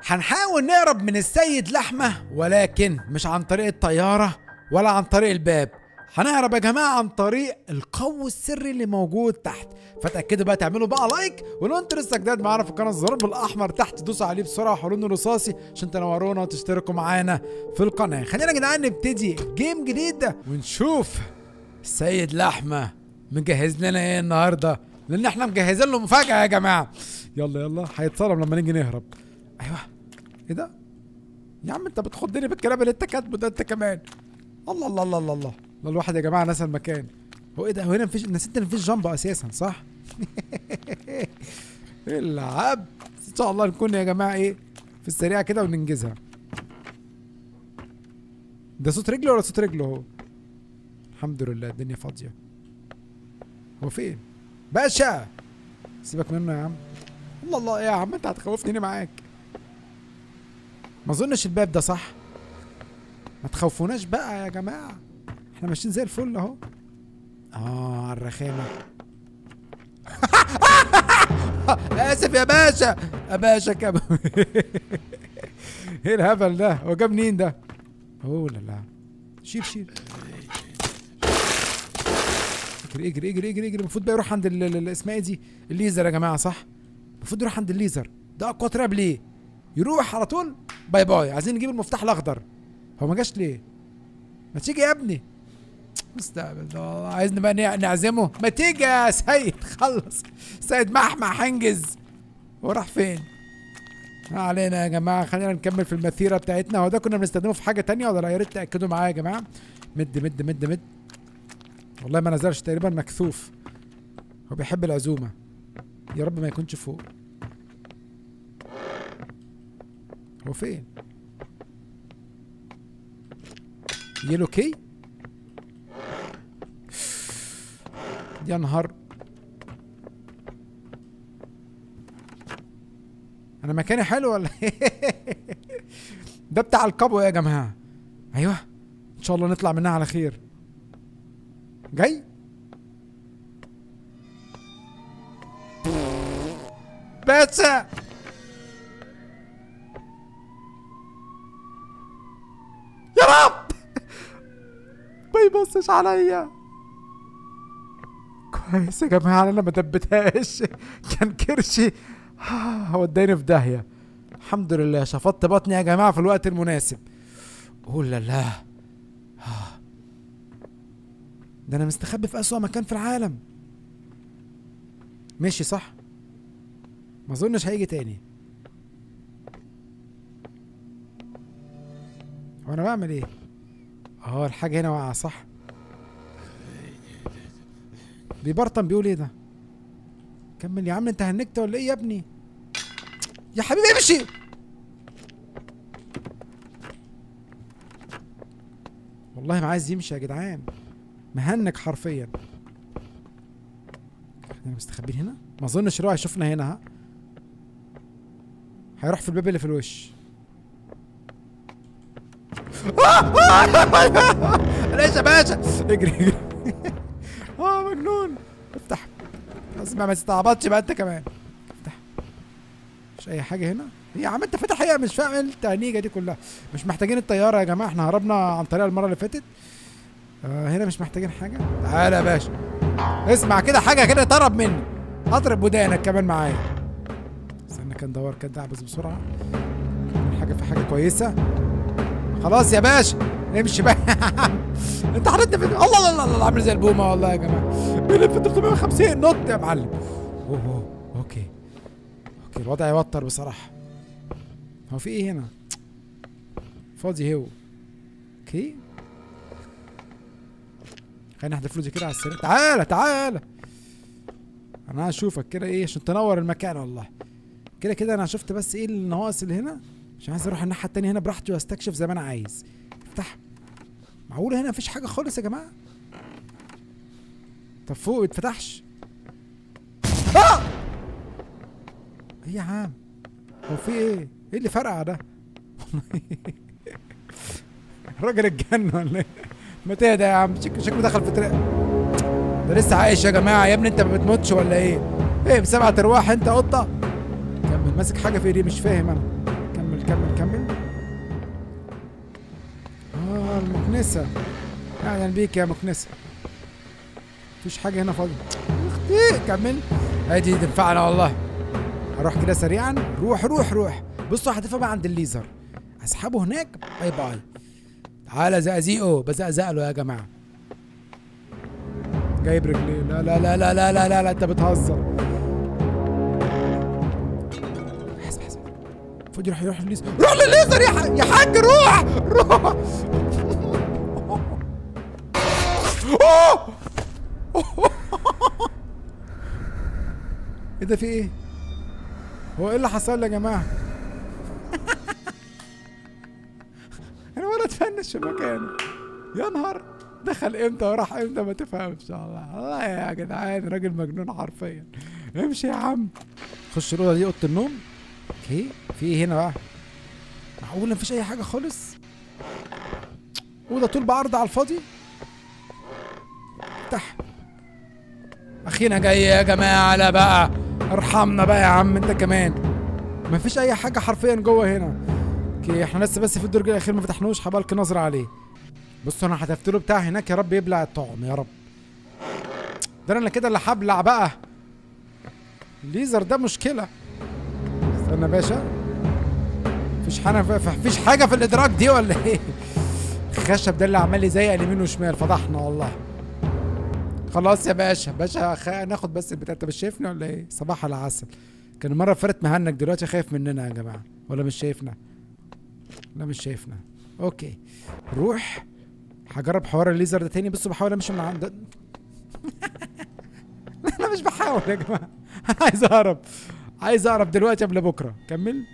هنحاول نهرب من السيد لحمة ولكن مش عن طريق الطيارة ولا عن طريق الباب هنهرب يا جماعة عن طريق القو السري اللي موجود تحت فتأكدوا بقى تعملوا بقى لايك ولو انتوا لسه جداد معانا في القناة الزرار بالأحمر تحت دوسوا عليه بسرعة وحولوا رصاصي عشان تنورونا وتشتركوا معانا في القناة خلينا يا جدعان نبتدي جيم جديد ونشوف السيد لحمة مجهز لنا ايه النهارده لان احنا مجهزين له مفاجأة يا جماعة يلا يلا هيتصرم لما نيجي نهرب ايوه ايه ده يا عم انت بتخضني بالكلام اللي انت كاتبه ده انت كمان الله الله الله الله الله الله الواحد يا جماعه نسى المكان هو ايه ده هو هنا مفيش نسيت ان مفيش جامب اساسا صح العب ان شاء الله نكون يا جماعه ايه في السريع كده وننجزها ده صوت رجله ولا صوت رجله هو الحمد لله الدنيا فاضيه هو فين باشا سيبك منه يا عم الله الله ايه يا عم انت هتخوفني معاك ما اظنش الباب ده صح ما تخوفوناش بقى يا جماعه احنا ماشيين زي الفل اهو اه على الرخامه اسف يا باشا يا باشا كم ايه الهبل ده هو جاب منين ده اوه لا لا شيل شيل اجري اجري اجري اجري اجري المفروض بقى يروح عند ال- ال- ال- اسمها ايه دي الليزر يا جماعه صح المفروض يروح عند الليزر ده اقوى تراب ليه يروح على طول باي باي عايزين نجيب المفتاح الاخضر هو ما جاش ليه ما تيجي يا ابني مستقبل ده والله عايزنا بقى نع- نعزمه ما تيجي يا سيد خلص سيد محمح حنجز هو راح فين ما علينا يا جماعه خلينا نكمل في المسيره بتاعتنا هو ده كنا بنستخدمه في حاجه تانية ولا لا يا ريت تاكدوا معايا يا جماعه مد مد مد مد والله ما نزلش تقريبا مكسوف هو بيحب العزومه يا رب ما يكونش فوق هو فين يلو كي يا نهار انا مكاني حلو ولا إيه؟ ده بتاع القبو يا جماعه ايوه ان شاء الله نطلع منها على خير جاي باشا يا رب ما يبصش عليا كويس يا جماعه انا ما دبتهاش كان كرشي هو اداني في داهيه الحمد لله شفطت بطني يا جماعه في الوقت المناسب قول لا لا ده انا مستخبي في اسوأ مكان في العالم ماشي صح ما اظنش هيجي تاني هو انا بعمل ايه اه الحاجه هنا واقعه صح بيبرطم بيقول ايه ده كمل يا عم انت هنكت ولا ايه يا ابني يا حبيبي امشي والله ما عايز يمشي يا جدعان مهنك حرفيا احنا مستخبين هنا ما اظنش روح يشوفنا هنا ها هيروح في الباب اللي في الوش ليش يا باشا اجري اجري اه مجنون افتح اسمع ما تستعبطش بقى انت كمان افتح مش اي حاجه هنا يا عم انت فاتح ايه مش فاهم ايه التهنيجه دي كلها مش محتاجين الطياره يا جماعه احنا هربنا عن طريق المره اللي فاتت آه هنا مش محتاجين حاجه تعالى يا باشا اسمع كده حاجه كده طرب مني اضرب ودانك كمان معايا استنى كان دور كده اعبس بسرعه حاجه في حاجه كويسه خلاص يا باشا امشي بقى انت حاططني في الله الله الله الله عامل زي البومه والله يا جماعه بيلف 350 نط يا معلم اوه اوه اوكي اوكي الوضع يوتر بصراحه هو في ايه هنا فاضي هو اوكي خلينا نحذف فلوسي كده على السريع تعالى تعالى انا هشوفك كده ايه عشان تنور المكان والله كده كده انا شفت بس ايه النواقص اللي هنا عشان عايز اروح الناحيه التانية هنا براحتي واستكشف زي ما انا عايز افتح معقول هنا مفيش حاجه خالص يا جماعه طب فوق ما يتفتحش آه! ايه يا عم هو في ايه ايه اللي فرقع ده الراجل اتجنن ولا ايه ما تهدى يا عم شك- شكله دخل في طريق ده لسه عايش يا جماعه يا ابني انت ما بتموتش ولا ايه ايه بسبعة ارواح انت قطه كمل ماسك حاجه في ايديه مش فاهم انا كمل مكنسه اهلا بيك يا مكنسه مفيش حاجه هنا فاضيه اختي كمل ادي تنفعنا والله هروح كده سريعا روح روح روح بصوا هدفها بقى عند الليزر اسحبه هناك باي باي تعالى زقزيقه بزقزق له يا جماعه جايب رجليه لا لا لا لا لا لا لا, لا انت بتهزر حسب حسب المفروض يروح يروح الليزر روح للليزر يا ح- يا حاج روح روح أوه! ايه ده في ايه؟ هو ايه اللي حصل لي يا جماعه؟ انا ولا اتفنش في مكانه يا نهار دخل امتى وراح امتى ما تفهمش والله والله يا جدعان راجل مجنون حرفيا امشي يا عم خش الاوضه دي اوضه النوم اوكي في ايه هنا بقى معقول مفيش اي حاجه خالص اوضه طول بعرض على الفاضي افتح اخينا جاي يا جماعه لا بقى ارحمنا بقى يا عم انت كمان مفيش اي حاجه حرفيا جوه هنا اوكي احنا لسه بس في الدرج الاخير ما فتحنوش هبالك نظره عليه بص انا حذفت له بتاع هناك يا رب يبلع الطعم يا رب ده انا كده اللي هبلع بقى الليزر ده مشكله استنى يا باشا مفيش حاجه مفيش حاجه في الادراك دي ولا ايه الخشب ده اللي عمال يزيق يمين وشمال فضحنا والله خلاص يا باشا باشا خ... ناخد بس البتاع انت مش شايفني ولا ايه صباح العسل كان المره اللي فاتت مهنج دلوقتي خايف مننا يا جماعه ولا مش شايفنا لا مش شايفنا اوكي روح هجرب حوار الليزر ده تاني بصوا بحاول امشي من عند انا مش بحاول يا جماعه انا عايز اهرب عايز اهرب دلوقتي قبل بكره كمل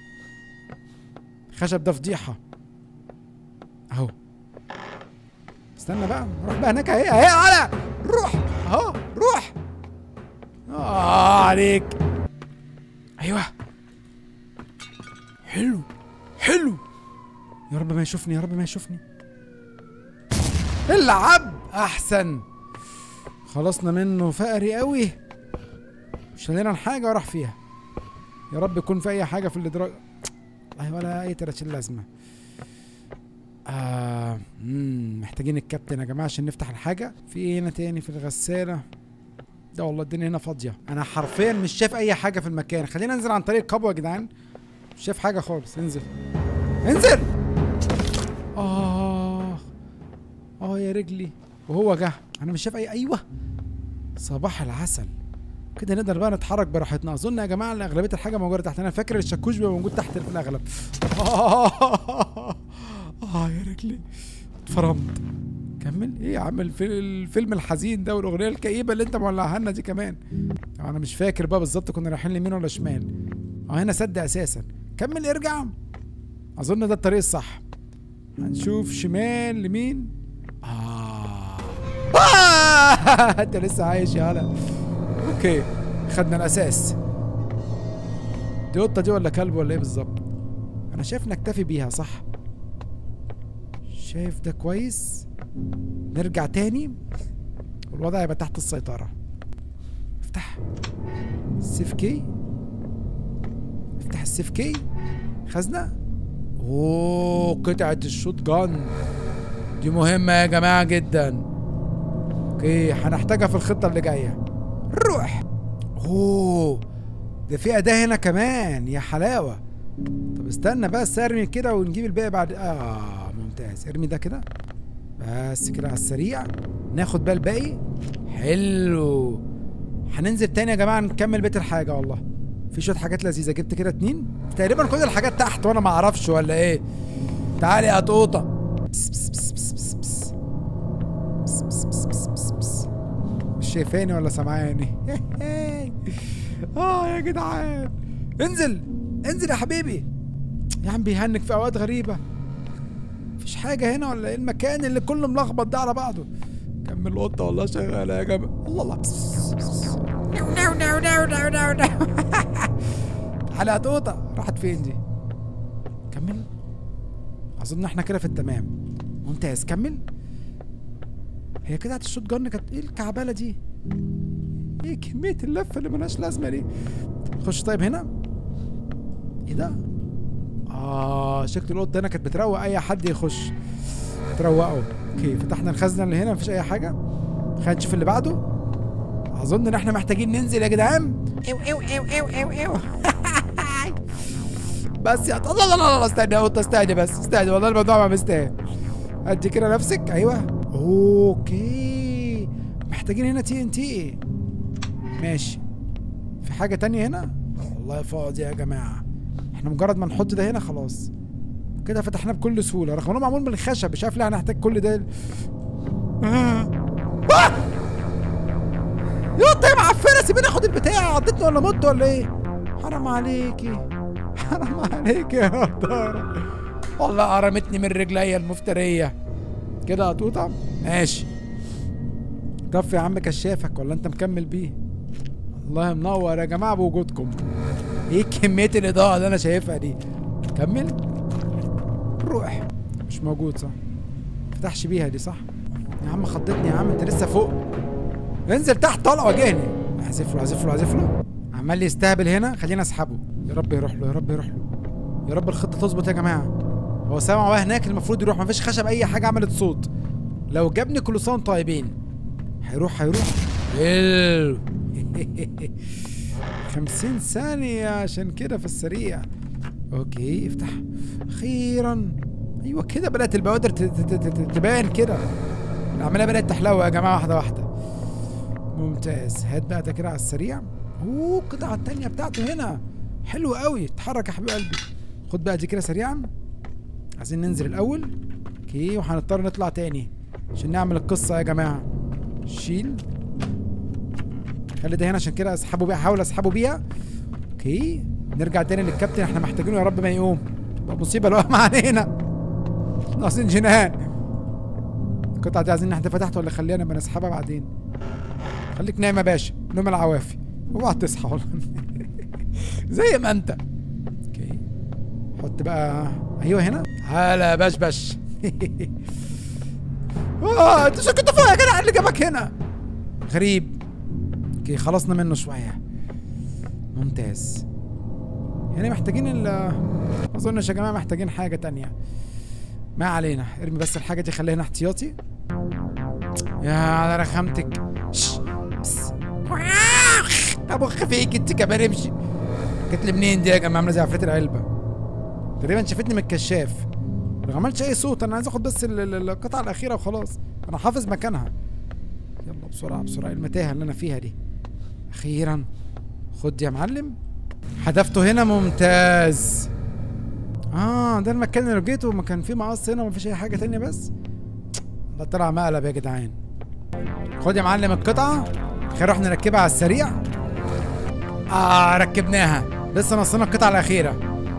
خشب ده فضيحه اهو استنى بقى روح بقى هناك اهي اهي على روح اهو روح اه عليك ايوه حلو حلو يا رب ما يشوفني يا رب ما يشوفني العب احسن خلصنا منه فقري قوي مش لنا حاجه وراح فيها يا رب يكون في اي حاجه في الادراج والله ولا اي تلاتين لازمه آه مم. محتاجين الكابتن يا جماعه عشان نفتح الحاجه في ايه هنا تاني في الغساله ده والله الدنيا هنا فاضيه انا حرفيا مش شايف اي حاجه في المكان خلينا ننزل عن طريق الكابو يا جدعان مش شايف حاجه خالص انزل انزل اه اه يا رجلي وهو جه انا مش شايف اي ايوه صباح العسل كده نقدر بقى نتحرك براحتنا اظن يا جماعه ان اغلبيه الحاجه موجوده تحت انا فاكر الشاكوش بيبقى موجود تحت في الاغلب اه اه يا رجلي اتفرمت كمل ايه يا عم الفيل- الفيلم الحزين ده والاغنيه الكئيبه اللي انت مولعها لنا دي كمان انا مش فاكر بقى بالظبط كنا رايحين يمين ولا شمال اه هنا سد اساسا كمل ارجع اظن ده الطريق الصح هنشوف شمال لمين آه. آه. انت لسه عايش يا هلا اوكي خدنا الاساس دي قطه دي ولا كلب ولا ايه بالظبط انا شايف نكتفي بيها صح شايف ده كويس نرجع تاني والوضع يبقى تحت السيطرة افتح السيف كي افتح السيف كي خزنة اوه قطعة الشوت جان دي مهمة يا جماعة جدا اوكي هنحتاجها في الخطة اللي جاية روح اوه ده في أداة هنا كمان يا حلاوة طب استنى بس ارمي كده ونجيب الباقي بعد اه ممتاز ارمي ده كده بس كده على السريع ناخد بقى الباقي حلو هننزل تاني يا جماعه نكمل بيت الحاجه والله في شويه حاجات لذيذه جبت كده اتنين تقريبا كل الحاجات تحت وانا ما اعرفش ولا ايه تعالي يا قطوطه بس بس بس بس بس بس. بس بس بس بس بس بس. مش شايفاني ولا سامعاني اه يا جدعان انزل انزل يا حبيبي يا عم بيهنك في اوقات غريبه مفيش حاجه هنا ولا ايه المكان اللي كله ملخبط ده على بعضه كمل القطه والله شغاله يا جماعه الله الله نو نو نو نو نو نو على قطوطه راحت فين دي كمل اظن احنا كده في التمام ممتاز كمل هي كده الشوت جن كانت ايه الكعبله دي ايه كميه اللفه اللي ملهاش لازمه دي خش طيب هنا ايه ده اه شكل القط هنا كانت بتروق اي حد يخش تروقوا اوكي فتحنا الخزنه اللي هنا مفيش اي حاجه خلينا نشوف اللي بعده اظن ان احنا محتاجين ننزل يا جدعان ايو ايو ايو ايو ايو ايو بس يا الله الله الله الله استنى يا قطه استنى بس استنى والله الموضوع ما مستاهل ادي كده نفسك ايوه اوكي محتاجين هنا تي ان تي ماشي في حاجه تانية هنا والله فاضي يا جماعه احنا مجرد ما نحط ده هنا خلاص كده فتحناه بكل سهوله رغم انه معمول من الخشب مش عارف ليه هنحتاج كل ده آه. آه! يا قطه يا معفنه سيبيني اخد البتاع عضتني ولا مت ولا ايه حرام عليكي حرام عليكي يا قطاره والله قرمتني من رجليا المفتريه كده يا توطه ماشي طفي يا عم كشافك ولا انت مكمل بيه الله منور يا جماعه بوجودكم ايه كميه الاضاءه اللي انا شايفها دي كمل روح مش موجود صح فتحش بيها دي صح يا عم خضتني يا عم انت لسه فوق انزل تحت طلع واجهني احذف له احذف له احذف له عمال يستهبل هنا خلينا اسحبه يا رب يروح له يا رب يروح له يا رب الخطه تظبط يا جماعه هو سامع بقى هناك المفروض يروح مفيش خشب اي حاجه عملت صوت لو جابني كل سنه وانتم طيبين هيروح هيروح حلو 50 ثانية عشان كده في السريع اوكي افتح اخيرا ايوه كده بدأت البوادر ت- ت- ت- ت- تبان كده العملية بدأت تحلو يا جماعة واحدة واحدة ممتاز هات بقى ده كده على السريع اوه القطعة التانية بتاعته هنا حلو قوي اتحرك يا حبيب قلبي خد بقى دي كده سريعا عايزين ننزل الاول اوكي وهنضطر نطلع تاني عشان نعمل القصة يا جماعة شيل خلي ده هنا عشان كده اسحبه بيها احاول اسحبه بيها اوكي نرجع تاني للكابتن احنا محتاجينه يا رب ما يقوم تبقى مصيبه لو قام علينا ناقصين جنان القطعه دي عايزين نحذفها تحت ولا خليها نبقى نسحبها بعدين خليك نايم يا باشا نوم العوافي اوعى تصحى والله زي ما انت اوكي حط بقى ايوه هنا هلا بشبش اه انت شو كنت فوق يا جدع اللي جابك هنا غريب اوكي خلصنا منه شويه ممتاز هنا محتاجين ال ما اظنش يا جماعه محتاجين حاجه تانية ما علينا ارمي بس الحاجه دي خليها هنا احتياطي يا على رخامتك شش، بس. ابو فيك انت كمان امشي جت لي منين دي يا جماعه عامله زي عفريت العلبه تقريبا شافتني من الكشاف ما عملتش اي صوت انا عايز اخد بس ال- ال- القطعه الاخيره وخلاص انا حافظ مكانها يلا بسرعه بسرعه المتاهه اللي انا فيها دي اخيرا خد يا معلم حذفته هنا ممتاز اه ده المكان اللي لقيته ما كان فيه مقص هنا ومفيش اي حاجه تانية بس ده طلع مقلب يا جدعان خد يا معلم القطعه خير نروح نركبها على السريع اه ركبناها لسه ناقصنا القطعه الاخيره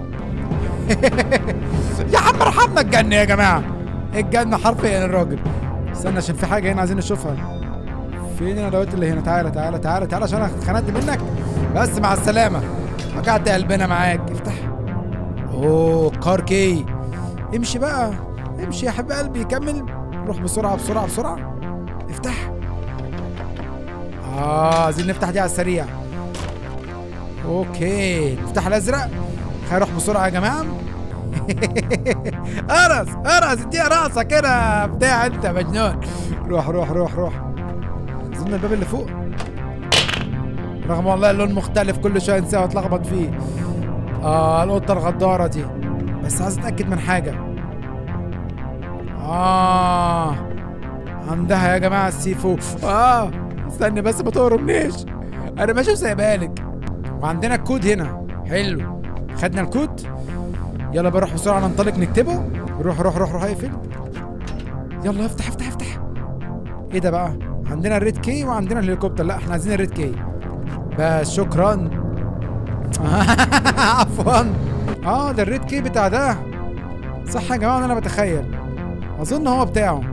يا عم ارحمنا الجنة يا جماعة الجنة حرفيا الراجل استنى عشان في حاجة هنا عايزين نشوفها فين الادوات اللي هنا تعالى تعالى تعالى تعالى عشان انا اتخنقت منك بس مع السلامة وجعت قلبنا معاك افتح اوه كار كي امشي بقى امشي يا حبيب قلبي كمل روح بسرعة بسرعة بسرعة افتح اه عايزين نفتح دي على السريع اوكي المفتاح الازرق خلينا نروح بسرعة يا جماعة قرص قرص اديها راسك كده بتاع انت مجنون روح روح روح روح اظن الباب اللي فوق رغم والله اللون مختلف كل شويه انساه واتلخبط فيه اه القطه الغداره دي بس عايز اتاكد من حاجه اه عندها يا جماعه السيفو اه استني بس ما تهربنيش انا ماشي وسايبها لك وعندنا الكود هنا حلو خدنا الكود يلا بروح بسرعه ننطلق نكتبه روح روح روح روح اقفل يلا افتح افتح افتح ايه ده بقى عندنا الريد كي وعندنا الهليكوبتر لا احنا عايزين الريد كي بس شكرا عفوا اه ده الريد كي بتاع ده صح يا جماعه انا بتخيل اظن هو بتاعه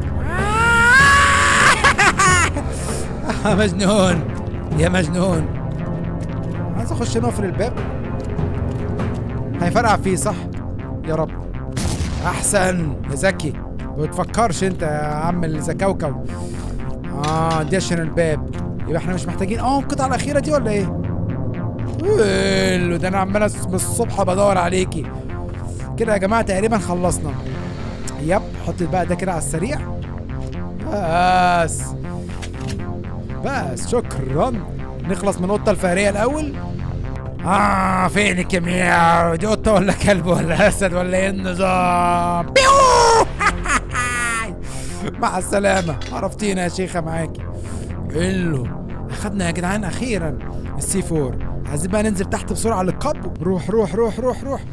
مجنون يا مجنون عايز اخش نقفل الباب هيفرقع فيه صح يا رب احسن يا زكي ما بتفكرش انت يا عم الزكاوكو اه دي عشان الباب يبقى احنا مش محتاجين اه القطعه الاخيره دي ولا ايه ويلو ده انا عمال أس- من الصبح بدور عليكي كده يا جماعه تقريبا خلصنا يب حط بقى ده كده على السريع بس بس شكرا نخلص من القطه الفهريه الاول اه فينك يا مياو دي قطه ولا كلب ولا اسد ولا ايه النظام بيو مع السلامه عرفتينا يا شيخه معاكي حلو اخدنا يا جدعان اخيرا السي 4 عايزين بقى ننزل تحت بسرعه للقبو روح روح روح روح روح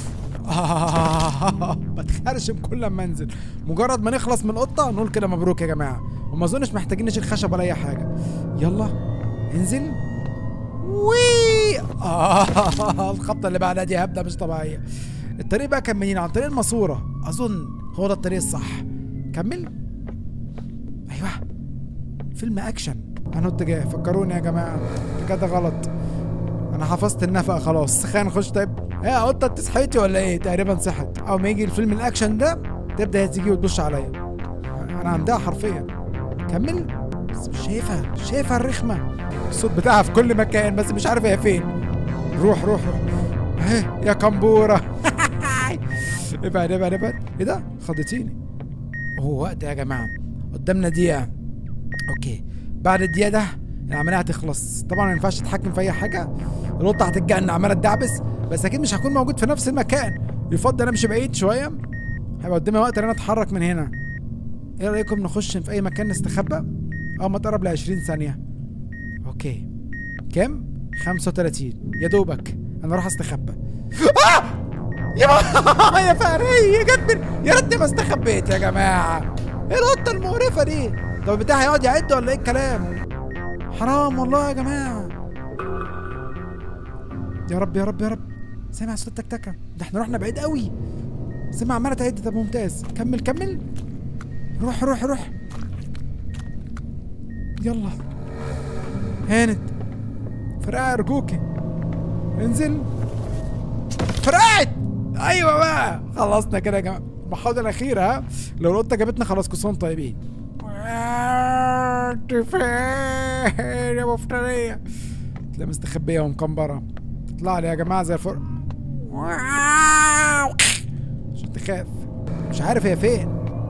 آه بتخرشم كل ما انزل مجرد ما نخلص من القطه نقول كده مبروك يا جماعه وما اظنش محتاجين نشيل خشب ولا اي حاجه يلا انزل وي آه الخبطه اللي بعدها دي هبده مش طبيعيه الطريق بقى كان منين عن طريق الماسوره اظن هو ده الطريق الصح كمل ايوه فيلم اكشن انا اتجاه فكروني يا جماعه ده كده غلط انا حفظت النفق خلاص خلينا نخش طيب ايه يا قطه انت صحيتي ولا ايه تقريبا صحت او ما يجي الفيلم الاكشن ده تبدا هي تيجي وتبص عليا انا عندها حرفيا كمل بس مش شايفها مش شايفها الرخمه الصوت بتاعها في كل مكان بس مش عارف هي فين روح روح روح اهي يا كمبوره ابعد ابعد ابعد ايه ده خضتيني هو وقت يا جماعه قدامنا دقيقه اوكي بعد الدقيقه ده العمليه هتخلص طبعا ما ينفعش تتحكم في اي حاجه القطه هتتجنن عماله تدعبس بس اكيد مش هكون موجود في نفس المكان يفضل امشي بعيد شويه هيبقى قدامي وقت ان انا اتحرك من هنا ايه رايكم نخش في اي مكان نستخبى اه ما تقرب ل 20 ثانيه اوكي كام 35 يا دوبك انا اروح استخبى آه! يا ما- يا فقرية جت من يا ريتني ما استخبيت يا جماعه ايه القطه المقرفه دي طب البتاع هيقعد يعد ولا ايه الكلام حرام والله يا جماعه يا رب يا رب يا رب سامع صوت تكتكه ده احنا رحنا بعيد قوي سامع عماله تعد طب ممتاز كمل كمل روح روح روح يلا هانت فرقع ارجوكي انزل فرقعت ايوه بقى خلصنا كده يا جماعه المحاولة الأخيرة ها لو القطة جابتنا خلاص كل سنة وانتم طيبين انت فين يا مفترية تلاقي مستخبية ومكمبرة تطلع لي يا جماعة زي الفرق عشان تخاف مش عارف هي فين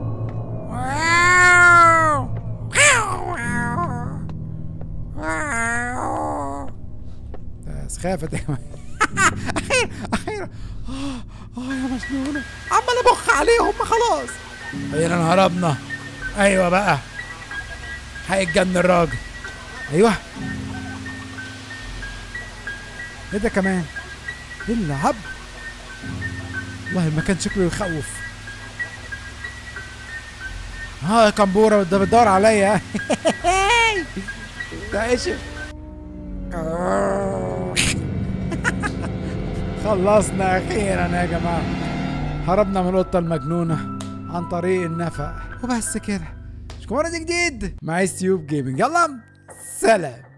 بس خافت يا جماعة اخيرا اخيرا اه اه يا مجنونة عمال ابخ عليهم خلاص اخيرا هربنا ايوه بقى هيتجن الراجل ايوه ايه ده كمان ايه اللعب والله المكان شكله يخوف ها يا كمبوره ده بتدور عليا ده ايش خلصنا اخيرا يا جماعه هربنا من القطه المجنونه عن طريق النفق وبس كده اشوفكم مره جديد مع ستيوب جيمنج يلا سلام